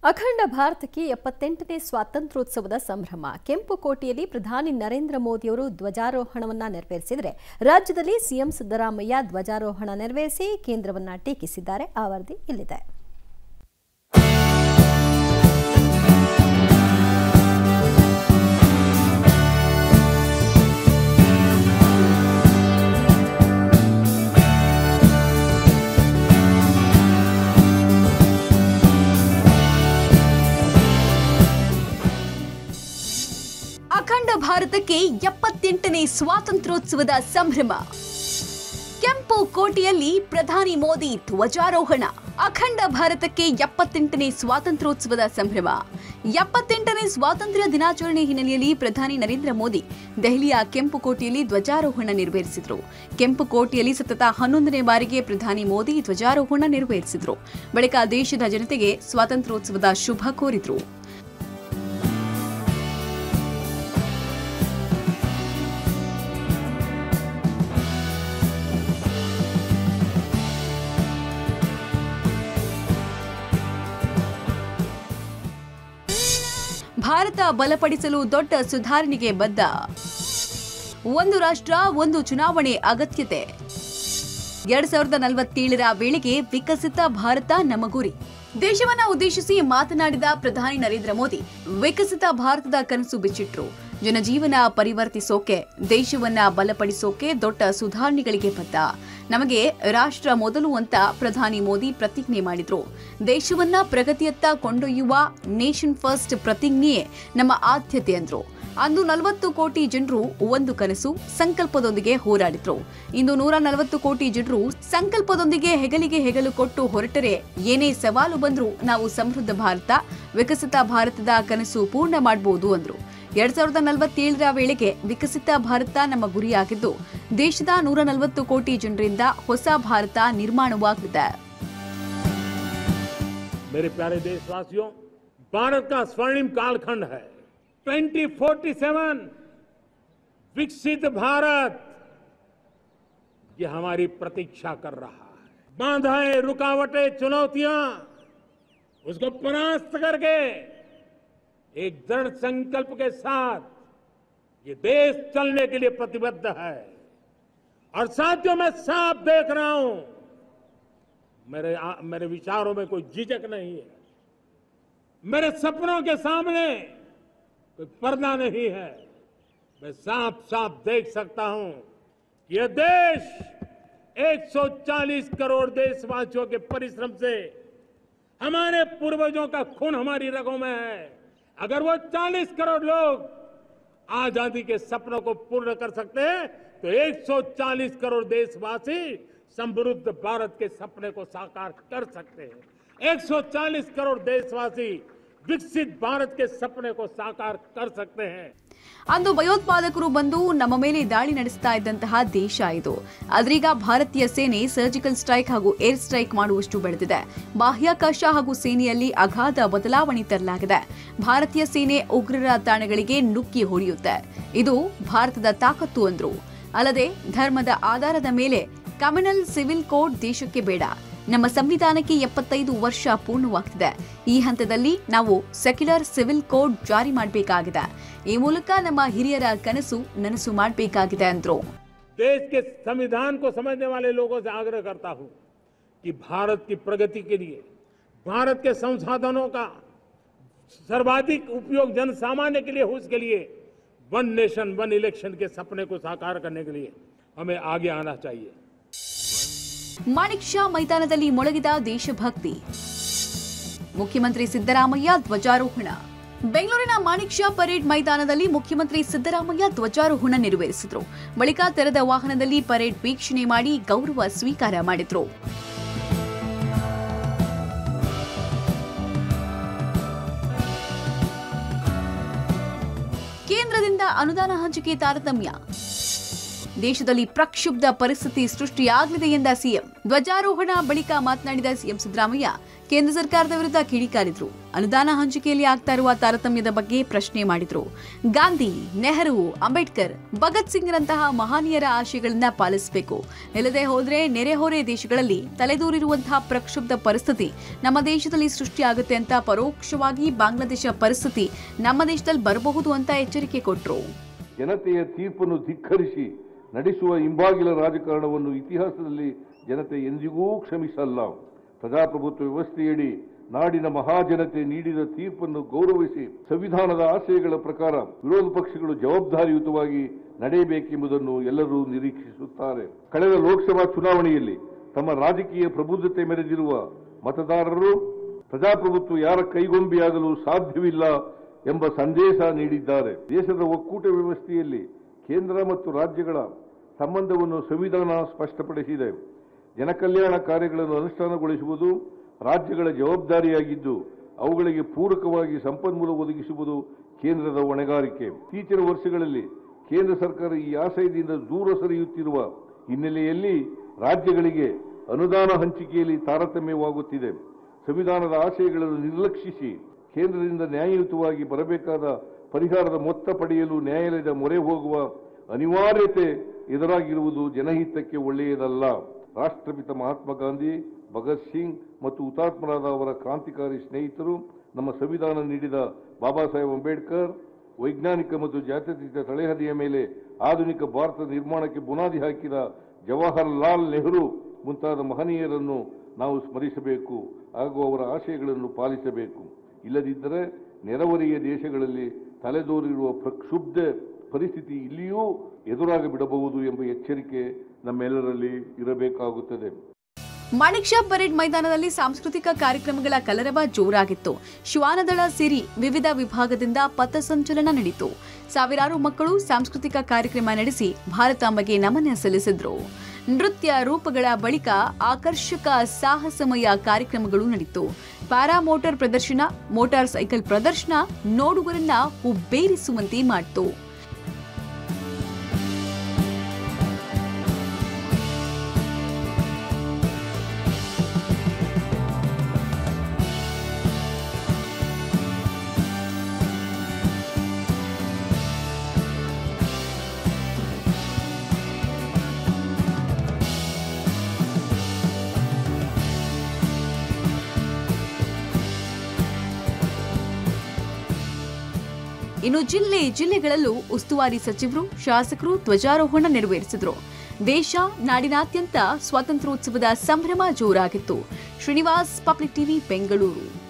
ಅಖಂಡ ಭಾರತಕ್ಕೆ ಎಪ್ಪತ್ತೆಂಟನೇ ಸ್ವಾತಂತ್ರ್ಯೋತ್ಸವದ ಸಂಭ್ರಮ ಕೆಂಪುಕೋಟೆಯಲ್ಲಿ ಪ್ರಧಾನಿ ನರೇಂದ್ರ ಮೋದಿಯವರು ಧ್ವಜಾರೋಹಣವನ್ನ ನೆರವೇರಿಸಿದರೆ ರಾಜ್ಯದಲ್ಲಿ ಸಿಎಂ ಸಿದ್ದರಾಮಯ್ಯ ಧ್ವಜಾರೋಹಣ ನೆರವೇರಿಸಿ ಕೇಂದ್ರವನ್ನ ಟೀಕಿಸಿದ್ದಾರೆ ಆ ವರದಿ ಇಲ್ಲಿದೆ ಅಖಂಡ ಭಾರತಕ್ಕೆ ಎಪ್ಪತ್ತೆಂಟನೇ ಸ್ವಾತಂತ್ರ್ಯೋತ್ಸವದ ಸಂಭ್ರಮ ಕೆಂಪು ಕೋಟೆಯಲ್ಲಿ ಪ್ರಧಾನಿ ಮೋದಿ ಧ್ವಜಾರೋಹಣ ಅಖಂಡ ಭಾರತಕ್ಕೆ ಎಪ್ಪತ್ತೆಂಟನೇ ಸ್ವಾತಂತ್ರ್ಯೋತ್ಸವದ ಸಂಭ್ರಮ ಎಪ್ಪತ್ತೆಂಟನೇ ಸ್ವಾತಂತ್ರ್ಯ ದಿನಾಚರಣೆ ಹಿನ್ನೆಲೆಯಲ್ಲಿ ಪ್ರಧಾನಿ ನರೇಂದ್ರ ಮೋದಿ ದೆಹಲಿಯ ಕೆಂಪು ಕೋಟೆಯಲ್ಲಿ ಧ್ವಜಾರೋಹಣ ನೆರವೇರಿಸಿದರು ಕೆಂಪು ಕೋಟೆಯಲ್ಲಿ ಸತತ ಹನ್ನೊಂದನೇ ಬಾರಿಗೆ ಪ್ರಧಾನಿ ಮೋದಿ ಧ್ವಜಾರೋಹಣ ನೆರವೇರಿಸಿದರು ಬಳಿಕ ದೇಶದ ಜನತೆಗೆ ಸ್ವಾತಂತ್ರ್ಯೋತ್ಸವದ ಶುಭ ಕೋರಿದರು ಭಾರತ ಬಲಪಡಿಸಲು ದೊಡ್ಡ ಸುಧಾರಣೆಗೆ ಬದ್ಧ ಒಂದು ರಾಷ್ಟ್ರ ಒಂದು ಚುನಾವಣೆ ಅಗತ್ಯತೆ ಎರಡ್ ಸಾವಿರದ ನಲವತ್ತೇಳರ ವೇಳೆಗೆ ವಿಕಸಿತ ಭಾರತ ನಮ್ಮ ಗುರಿ ದೇಶವನ್ನ ಉದ್ದೇಶಿಸಿ ಮಾತನಾಡಿದ ಪ್ರಧಾನಿ ನರೇಂದ್ರ ಮೋದಿ ವಿಕಸಿತ ಭಾರತದ ಕನಸು ಬಿಚ್ಚಿಟ್ರು ಜನಜೀವನ ಪರಿವರ್ತಿಸೋಕೆ ದೇಶವನ್ನ ಬಲಪಡಿಸೋಕೆ ದೊಡ್ಡ ಸುಧಾರಣೆಗಳಿಗೆ ಬದ್ಧ ನಮಗೆ ರಾಷ್ಟ್ರ ಮೊದಲು ಅಂತ ಪ್ರಧಾನಿ ಮೋದಿ ಪ್ರತಿಜ್ಞೆ ಮಾಡಿದ್ರು ದೇಶವನ್ನ ಪ್ರಗತಿಯತ್ತ ಕೊಂಡೊಯ್ಯುವ ನೇಷನ್ ಫಸ್ಟ್ ಪ್ರತಿಜ್ಞೆಯೇ ನಮ್ಮ ಆದ್ಯತೆ ಅಂದ್ರು ಅಂದು ನಲವತ್ತು ಕೋಟಿ ಜನರು ಒಂದು ಕನಸು ಸಂಕಲ್ಪದೊಂದಿಗೆ ಹೋರಾಡಿದ್ರು ಇಂದು ನೂರ ನಲವತ್ತು ಕೋಟಿ ಜನರು ಸಂಕಲ್ಪದೊಂದಿಗೆ ಹೆಗಲಿಗೆ ಹೆಗಲು ಕೊಟ್ಟು ಹೊರಟರೆ ಏನೇ ಸವಾಲು ಬಂದ್ರೂ ನಾವು ಸಮೃದ್ಧ ಭಾರತ ವಿಕಸಿತ ಭಾರತದ ಕನಸು ಪೂರ್ಣ ಮಾಡಬಹುದು ಅಂದ್ರು ಎರಡ್ ಸಾವಿರದ ನಲವತ್ತೇಳರ ವೇಳೆಗೆ ವಿಕಸಿತ ಭಾರತ ನಮ್ಮ ಗುರಿಯಾಗಿದ್ದು ದೇಶದ ನೂರ ನಲವತ್ತು ಕೋಟಿ ಜನರಿಂದ ಹೊಸ ಭಾರತ ನಿರ್ಮಾಣವಾಗಲಿದೆ मेरे प्यारे देशवासियों भारत का स्वर्णिम कालखंड है 2047 विकसित भारत ये हमारी प्रतीक्षा कर रहा है बाधाएं रुकावटें चुनौतियां उसको परास्त करके एक दृढ़ संकल्प के साथ ये देश चलने के लिए प्रतिबद्ध है और साथियों मैं साफ देख रहा हूं मेरे आ- मेरे विचारों में कोई झिझक नहीं है मेरे सपनों के सामने कोई पर्दा नहीं है मैं साफ साफ देख सकता हूं कि यह देश 140 करोड़ देशवासियों के परिश्रम से हमारे पूर्वजों का खून हमारी रगों में है अगर वो 40 करोड़ लोग आजादी के सपनों को पूर्ण कर सकते हैं तो 140 करोड़ देशवासी समृद्ध भारत के सपने को साकार कर सकते हैं 140 करोड़ देशवासी विकसित भारत के सपने को साकार कर सकते हैं ಅಂದು ಭಯೋತ್ಪಾದಕರು ಬಂದು ನಮ್ಮ ಮೇಲೆ ದಾಳಿ ನಡೆಸ್ತಾ ಇದ್ದಂತಹ ದೇಶ ಇದು ಆದ್ರೀಗ ಭಾರತೀಯ ಸೇನೆ ಸರ್ಜಿಕಲ್ ಸ್ಟ್ರೈಕ್ ಹಾಗೂ ಏರ್ ಸ್ಟ್ರೈಕ್ ಮಾಡುವಷ್ಟು ಬೆಳೆದಿದೆ ಬಾಹ್ಯಾಕಾಶ ಹಾಗೂ ಸೇನೆಯಲ್ಲಿ ಅಗಾಧ ಬದಲಾವಣೆ ತರಲಾಗಿದೆ ಭಾರತೀಯ ಸೇನೆ ಉಗ್ರರ ತಾಣಗಳಿಗೆ ನುಗ್ಗಿ ಹೊಡೆಯುತ್ತೆ ಇದು ಭಾರತದ ತಾಕತ್ತು ಅಂದ್ರು ಅಲ್ಲದೆ ಧರ್ಮದ ಆಧಾರದ ಮೇಲೆ ಕಮ್ಯುನಲ್ ಸಿವಿಲ್ ಕೋಡ್ ದೇಶಕ್ಕೆ ಬೇಡ ನಮ್ಮ ಸಂವಿಧಾನಕ್ಕೆ ಎಪ್ಪತ್ತೈದು ವರ್ಷ ಪೂರ್ಣವಾಗ್ತಿದೆ ಈ ಹಂತದಲ್ಲಿ ನಾವು ಸೆಕ್ಯುಲರ್ ಸಿವಿಲ್ ಕೋಡ್ ಜಾರಿ ಮಾಡಬೇಕಾಗಿದೆ ಈ ಮೂಲಕ ನಮ್ಮ ಹಿರಿಯರ ಕನಸು ನನಸು ಮಾಡಬೇಕಾಗಿದೆ ಅಂದ್ರು देश के संविधान को समझने वाले लोगों से आग्रह करता हूं कि भारत की प्रगति के लिए भारत के संसाधनों का सर्वाधिक उपयोग जन सामान्य के लिए हो उसके लिए वन नेशन वन इलेक्शन के सपने को साकार करने के लिए हमें आगे आना चाहिए ಮಾಣಿಕ್ ಶಾ ಮೈದಾನದಲ್ಲಿ ಮೊಳಗಿದ ದೇಶಭಕ್ತಿ ಮುಖ್ಯಮಂತ್ರಿ ಸಿದ್ದರಾಮಯ್ಯ ಧ್ವಜಾರೋಹಣ ಬೆಂಗಳೂರಿನ ಮಾಣಿಕ್ ಶಾ ಪರೇಡ್ ಮೈದಾನದಲ್ಲಿ ಮುಖ್ಯಮಂತ್ರಿ ಸಿದ್ದರಾಮಯ್ಯ ಧ್ವಜಾರೋಹಣ ನೆರವೇರಿಸಿದರು ಬಳಿಕ ತೆರೆದ ವಾಹನದಲ್ಲಿ ಪರೇಡ್ ವೀಕ್ಷಣೆ ಮಾಡಿ ಗೌರವ ಸ್ವೀಕಾರ ಮಾಡಿದ್ರು ಕೇಂದ್ರದಿಂದ ಅನುದಾನ ಹಂಚಿಕೆ ತಾರತಮ್ಯ ದೇಶದಲ್ಲಿ ಪ್ರಕ್ಷುಬ್ಧ ಪರಿಸ್ಥಿತಿ ಸೃಷ್ಟಿಯಾಗಲಿದೆ ಎಂದ ಸಿಎಂ ಧ್ವಜಾರೋಹಣ ಬಳಿಕ ಮಾತನಾಡಿದ ಸಿಎಂ ಸಿದ್ದರಾಮಯ್ಯ ಕೇಂದ್ರ ಸರ್ಕಾರದ ವಿರುದ್ಧ ಕಿಡಿಕಾರಿದ್ರು ಅನುದಾನ ಹಂಚಿಕೆಯಲ್ಲಿ ಆಗ್ತಾ ಇರುವ ತಾರತಮ್ಯದ ಬಗ್ಗೆ ಪ್ರಶ್ನೆ ಮಾಡಿದ್ರು ಗಾಂಧಿ ನೆಹರು ಅಂಬೇಡ್ಕರ್ ಭಗತ್ ಸಿಂಗ್ರಂತಹ ಮಹನೀಯರ ಆಶಯಗಳನ್ನ ಪಾಲಿಸಬೇಕು ಇಲ್ಲದೆ ಹೋದ್ರೆ ನೆರೆಹೊರೆ ದೇಶಗಳಲ್ಲಿ ತಲೆದೂರಿರುವಂತಹ ಪ್ರಕ್ಷುಬ್ಧ ಪರಿಸ್ಥಿತಿ ನಮ್ಮ ದೇಶದಲ್ಲಿ ಸೃಷ್ಟಿಯಾಗುತ್ತೆ ಅಂತ ಪರೋಕ್ಷವಾಗಿ ಬಾಂಗ್ಲಾದೇಶ ಪರಿಸ್ಥಿತಿ ನಮ್ಮ ದೇಶದಲ್ಲಿ ಬರಬಹುದು ಅಂತ ಎಚ್ಚರಿಕೆ ಕೊಟ್ರು ಜನತೆಯ ತೀರ್ಪನ್ನು ಧಿಕ್ಕರಿಸಿ ನಡೆಸುವ ಹಿಂಬಾಗಿಲ ರಾಜಕಾರಣವನ್ನು ಇತಿಹಾಸದಲ್ಲಿ ಜನತೆ ಎಂದಿಗೂ ಕ್ಷಮಿಸಲ್ಲ ಪ್ರಜಾಪ್ರಭುತ್ವ ವ್ಯವಸ್ಥೆಯಡಿ ನಾಡಿನ ಮಹಾಜನತೆ ನೀಡಿದ ತೀರ್ಪನ್ನು ಗೌರವಿಸಿ ಸಂವಿಧಾನದ ಆಶಯಗಳ ಪ್ರಕಾರ ವಿರೋಧ ಪಕ್ಷಗಳು ಜವಾಬ್ದಾರಿಯುತವಾಗಿ ನಡೆಯಬೇಕೆಂಬುದನ್ನು ಎಲ್ಲರೂ ನಿರೀಕ್ಷಿಸುತ್ತಾರೆ ಕಳೆದ ಲೋಕಸಭಾ ಚುನಾವಣೆಯಲ್ಲಿ ತಮ್ಮ ರಾಜಕೀಯ ಪ್ರಬುದ್ಧತೆ ಮೆರೆದಿರುವ ಮತದಾರರು ಪ್ರಜಾಪ್ರಭುತ್ವ ಯಾರ ಕೈಗೊಂಬೆಯಾಗಲು ಸಾಧ್ಯವಿಲ್ಲ ಎಂಬ ಸಂದೇಶ ನೀಡಿದ್ದಾರೆ ದೇಶದ ಒಕ್ಕೂಟ ವ್ಯವಸ್ಥೆಯಲ್ಲಿ ಕೇಂದ್ರ ಮತ್ತು ರಾಜ್ಯಗಳ ಸಂಬಂಧವನ್ನು ಸಂವಿಧಾನ ಸ್ಪಷ್ಟಪಡಿಸಿದೆ ಜನಕಲ್ಯಾಣ ಕಾರ್ಯಗಳನ್ನು ಅನುಷ್ಠಾನಗೊಳಿಸುವುದು ರಾಜ್ಯಗಳ ಜವಾಬ್ದಾರಿಯಾಗಿದ್ದು ಅವುಗಳಿಗೆ ಪೂರಕವಾಗಿ ಸಂಪನ್ಮೂಲ ಒದಗಿಸುವುದು ಕೇಂದ್ರದ ಹೊಣೆಗಾರಿಕೆ ಇತ್ತೀಚಿನ ವರ್ಷಗಳಲ್ಲಿ ಕೇಂದ್ರ ಸರ್ಕಾರ ಈ ಆಶಯದಿಂದ ದೂರ ಸರಿಯುತ್ತಿರುವ ಹಿನ್ನೆಲೆಯಲ್ಲಿ ರಾಜ್ಯಗಳಿಗೆ ಅನುದಾನ ಹಂಚಿಕೆಯಲ್ಲಿ ತಾರತಮ್ಯವಾಗುತ್ತಿದೆ ಸಂವಿಧಾನದ ಆಶಯಗಳನ್ನು ನಿರ್ಲಕ್ಷಿಸಿ ಕೇಂದ್ರದಿಂದ ನ್ಯಾಯಯುತವಾಗಿ ಬರಬೇಕಾದ ಪರಿಹಾರದ ಮೊತ್ತ ಪಡೆಯಲು ನ್ಯಾಯಾಲಯದ ಮೊರೆ ಹೋಗುವ ಅನಿವಾರ್ಯತೆ ಎದುರಾಗಿರುವುದು ಜನಹಿತಕ್ಕೆ ಒಳ್ಳೆಯದಲ್ಲ ರಾಷ್ಟ್ರಪಿತ ಮಹಾತ್ಮ ಗಾಂಧಿ ಭಗತ್ ಸಿಂಗ್ ಮತ್ತು ಹುತಾತ್ಮರಾದ ಅವರ ಕ್ರಾಂತಿಕಾರಿ ಸ್ನೇಹಿತರು ನಮ್ಮ ಸಂವಿಧಾನ ನೀಡಿದ ಬಾಬಾ ಸಾಹೇಬ್ ಅಂಬೇಡ್ಕರ್ ವೈಜ್ಞಾನಿಕ ಮತ್ತು ಜಾತ್ಯತೀತ ತಳೆಹದಿಯ ಮೇಲೆ ಆಧುನಿಕ ಭಾರತ ನಿರ್ಮಾಣಕ್ಕೆ ಬುನಾದಿ ಹಾಕಿದ ಜವಾಹರ್ಲಾಲ್ ನೆಹರು ಮುಂತಾದ ಮಹನೀಯರನ್ನು ನಾವು ಸ್ಮರಿಸಬೇಕು ಹಾಗೂ ಅವರ ಆಶಯಗಳನ್ನು ಪಾಲಿಸಬೇಕು ಇಲ್ಲದಿದ್ದರೆ ನೆರೆಹೊರೆಯ ದೇಶಗಳಲ್ಲಿ ತಲೆದೋರಿರುವ ಪ್ರಕ್ಷುಬ್ಧ ಪರಿಸ್ಥಿತಿ ಇಲ್ಲಿಯೂ ಎದುರಾಗಿ ಬಿಡಬಹುದು ಎಂಬ ಎಚ್ಚರಿಕೆ ನಮ್ಮೆಲ್ಲರಲ್ಲಿ ಇರಬೇಕಾಗುತ್ತದೆ ಮಾಣಿಕ್ ಶಾ ಪರೇಡ್ ಮೈದಾನದಲ್ಲಿ ಸಾಂಸ್ಕೃತಿಕ ಕಾರ್ಯಕ್ರಮಗಳ ಕಲರವ ಜೋರಾಗಿತ್ತು ಶ್ವಾನದಳ ಸಿರಿ ವಿವಿಧ ವಿಭಾಗದಿಂದ ಪಥಸಂಚಲನ ನಡೆಯಿತು ಸಾವಿರಾರು ಮಕ್ಕಳು ಸಾಂಸ್ಕೃತಿಕ ಕಾರ್ಯಕ್ರಮ ನಡೆಸಿ ಭಾರತಾಂಬೆಗೆ ನಮನ ಸಲ್ಲಿಸಿದ್ರು ನೃತ್ಯ ರೂಪಗಳ ಬಳಿಕ ಆಕರ್ಷಕ ಸಾಹಸಮಯ ಕಾರ್ಯಕ್ರಮಗಳು ನಡೆಯಿತು ಪ್ಯಾರಾ ಮೋಟಾರ್ ಪ್ರದರ್ಶನ ಮೋಟಾರ್ ಸೈಕಲ್ ಪ್ರದರ್ಶನ ನೋಡುಗರನ್ನ ಹುಬ್ಬೇರಿಸುವಂತೆ ಮಾಡಿತು ಇನ್ನು ಜಿಲ್ಲೆ ಜಿಲ್ಲೆಗಳಲ್ಲೂ ಉಸ್ತುವಾರಿ ಸಚಿವರು ಶಾಸಕರು ಧ್ವಜಾರೋಹಣ ನೆರವೇರಿಸಿದರು ದೇಶ ನಾಡಿನಾದ್ಯಂತ ಸ್ವಾತಂತ್ರ್ಯೋತ್ಸವದ ಸಂಭ್ರಮ ಜೋರಾಗಿತ್ತು ಶ್ರೀನಿವಾಸ್ ಪಬ್ಲಿಕ್ ಟಿವಿ ಬೆಂಗಳೂರು